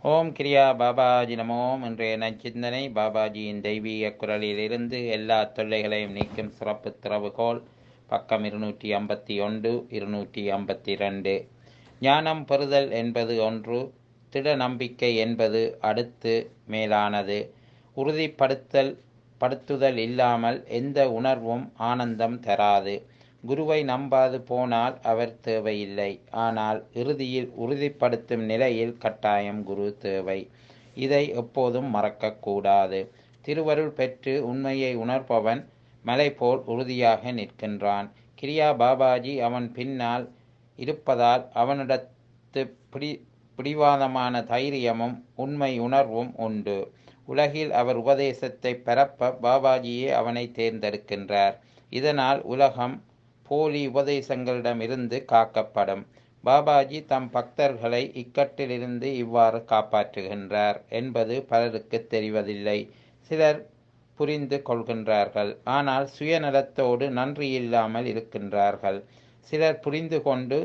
ஓம் கிரியா பாபாஜி நமோம் இன்றைய நச்சிந்தனை பாபாஜியின் தெய்வீக குரலிலிருந்து எல்லா தொல்லைகளையும் நீக்கும் சிறப்பு திறவுகோல் பக்கம் இருநூற்றி ஐம்பத்தி ஒன்று இருநூற்றி ஐம்பத்தி ரெண்டு ஞானம் பெறுதல் என்பது ஒன்று திட நம்பிக்கை என்பது அடுத்து மேலானது உறுதிப்படுத்தல் படுத்துதல் இல்லாமல் எந்த உணர்வும் ஆனந்தம் தராது குருவை நம்பாது போனால் அவர் தேவையில்லை ஆனால் இறுதியில் உறுதிப்படுத்தும் நிலையில் கட்டாயம் குரு தேவை இதை எப்போதும் மறக்கக்கூடாது திருவருள் பெற்று உண்மையை உணர்பவன் மலை போல் உறுதியாக நிற்கின்றான் கிரியா பாபாஜி அவன் பின்னால் இருப்பதால் அவனிடத்து பிடி பிடிவாதமான தைரியமும் உண்மை உணர்வும் உண்டு உலகில் அவர் உபதேசத்தை பரப்ப பாபாஜியே அவனை தேர்ந்தெடுக்கின்றார் இதனால் உலகம் போலி உபதேசங்களிடமிருந்து காக்கப்படும் பாபாஜி தம் பக்தர்களை இக்கட்டிலிருந்து இவ்வாறு காப்பாற்றுகின்றார் என்பது பலருக்கு தெரிவதில்லை சிலர் புரிந்து கொள்கின்றார்கள் ஆனால் சுயநலத்தோடு நன்றி இல்லாமல் இருக்கின்றார்கள் சிலர் புரிந்து கொண்டு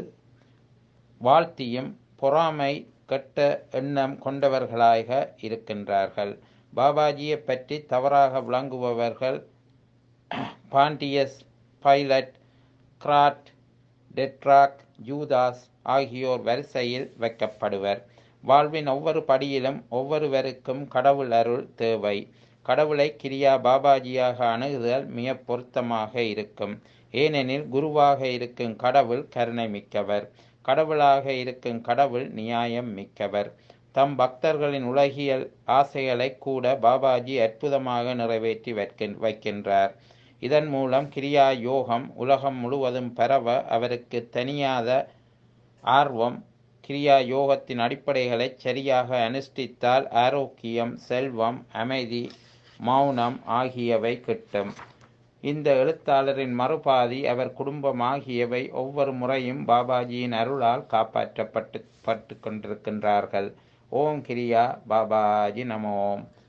வாழ்த்தியும் பொறாமை கெட்ட எண்ணம் கொண்டவர்களாக இருக்கின்றார்கள் பாபாஜியை பற்றி தவறாக விளங்குபவர்கள் பாண்டியஸ் பைலட் கிராட் டெட்ராக் ஜூதாஸ் ஆகியோர் வரிசையில் வைக்கப்படுவர் வாழ்வின் ஒவ்வொரு படியிலும் ஒவ்வொருவருக்கும் கடவுள் அருள் தேவை கடவுளை கிரியா பாபாஜியாக அணுகுதல் மிக பொருத்தமாக இருக்கும் ஏனெனில் குருவாக இருக்கும் கடவுள் கருணை மிக்கவர் கடவுளாக இருக்கும் கடவுள் நியாயம் மிக்கவர் தம் பக்தர்களின் உலகியல் ஆசைகளை கூட பாபாஜி அற்புதமாக நிறைவேற்றி வைக்கின்றார் இதன் மூலம் கிரியா யோகம் உலகம் முழுவதும் பரவ அவருக்கு தனியாத ஆர்வம் கிரியா யோகத்தின் அடிப்படைகளை சரியாக அனுஷ்டித்தால் ஆரோக்கியம் செல்வம் அமைதி மௌனம் ஆகியவை கிட்டும் இந்த எழுத்தாளரின் மறுபாதி அவர் குடும்பம் ஆகியவை ஒவ்வொரு முறையும் பாபாஜியின் அருளால் காப்பாற்றப்பட்டு பட்டு கொண்டிருக்கின்றார்கள் ஓம் கிரியா பாபாஜி நமோம்